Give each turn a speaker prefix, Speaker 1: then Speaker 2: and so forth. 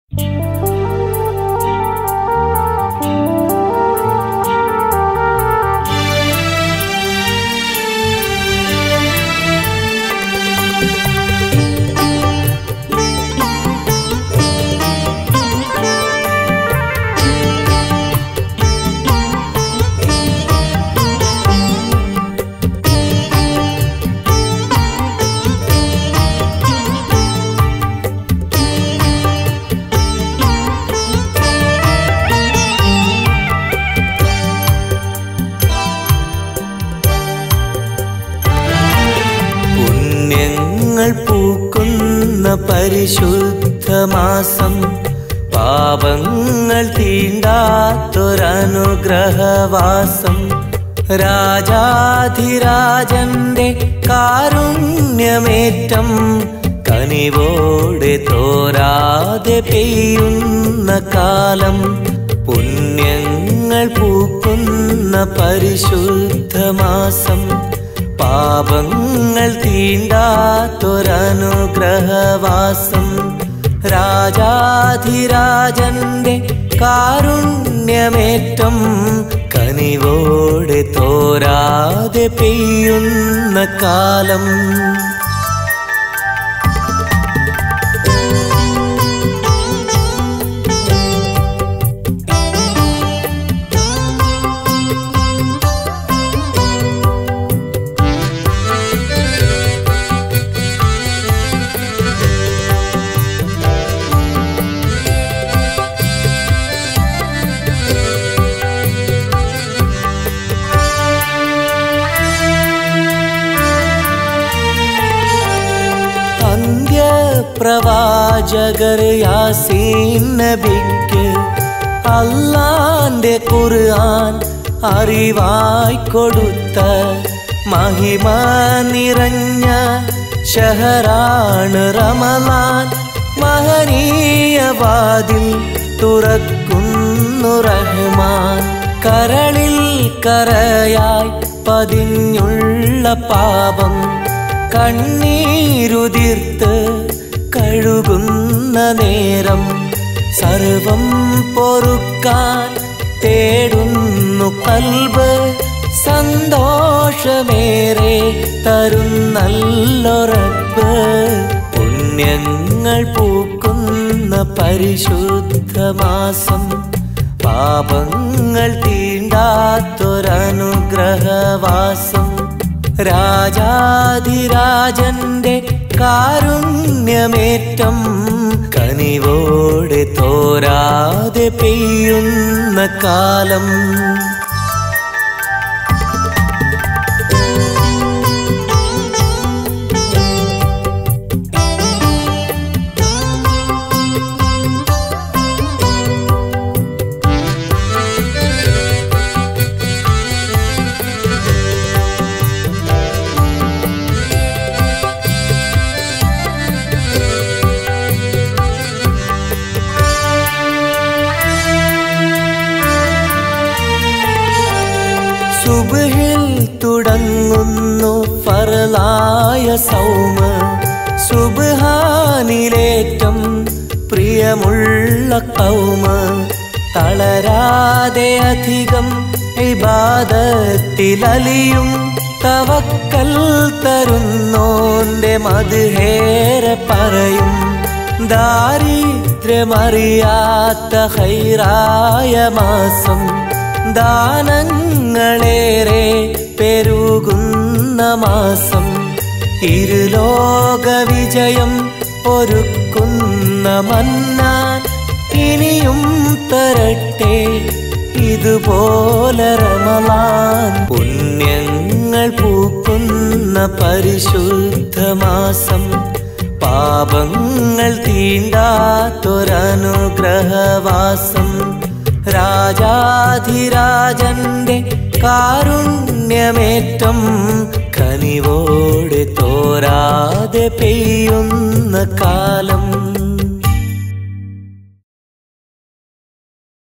Speaker 1: പുണ്യങ്ങൾ പൂക്കുന്ന പരിശുദ്ധ മാസം പാപങ്ങൾ തീണ്ടാത്തൊരനുഗ്രഹവാസം രാജാധിരാജന്റെ കാരുണ്യമേറ്റം കനിവോടെ തോരാതെ പെയ്യുന്ന കാലം പുണ്യങ്ങൾ പൂക്കുന്ന പരിശുദ്ധ മാസം പാപങ്ങൾ തീണ്ടാത്തൊരനുഗ്രഹവാസം രാജാധിരാജന്റെ കാരുണ്യമേറ്റം കനിവോടെ തോരാതെ പെയ്യുന്ന കാലം അന്ത്യപ്രവാചകർ യാസീൻ നബിക്ക് അല്ലാന്റെ ഖുർആൻ അറിവായി കൊടുത്ത മഹിമ നിറഞ്ഞ ഷഹറാണ് റമലാൻ മഹനീയവാതിൽ തുറക്കുന്നു റഹ്മാൻ കരളിൽ കരയായി പതിഞ്ഞുള്ള പാപം കണ്ണീരുതിർത്ത് കഴുകുന്ന നേരം സർവം പൊറുക്കാൻ തേടുന്നു കൽബ് സന്തോഷമേറെ തരുന്നല്ലൊറപ്പ് പുണ്യങ്ങൾ പൂക്കുന്ന പരിശുദ്ധ മാസം പാപങ്ങൾ തീണ്ടാത്തൊരനുഗ്രഹവാസം രാജാധിരാജന്റെ കാരുണ്യമേറ്റം കനിവോടെ തോരാതെ പെയ്യുന്ന കാലം സുബഹിൽ തുടങ്ങുന്നു ഫറലായ സൗമ സുബഹാനിലേറ്റം പ്രിയമുള്ള കൗമ തളരാതെ അധികം ഇബാദത്തിലലിയും തവക്കൽ തരുന്നോന്റെ മധുഹേറെ പറയും ദാരിദ്ര്യമറിയാത്ത ഹൈറായ മാസം ദാനങ്ങളേറെ പെരുകുന്ന മാസം ഇരുലോക വിജയം ഒരുക്കുന്ന മന്നാൻ ഇനിയും തരട്ടെ ഇതുപോലെ റമലാൻ പുണ്യങ്ങൾ പൂക്കുന്ന പരിശുദ്ധ മാസം പാപങ്ങൾ തീണ്ടാത്തൊരനുഗ്രഹവാസം രാജാധിരാജന്റെ കാരുണ്യമേറ്റം കനിവോടെ തോരാതെ പെയ്യുന്ന കാലം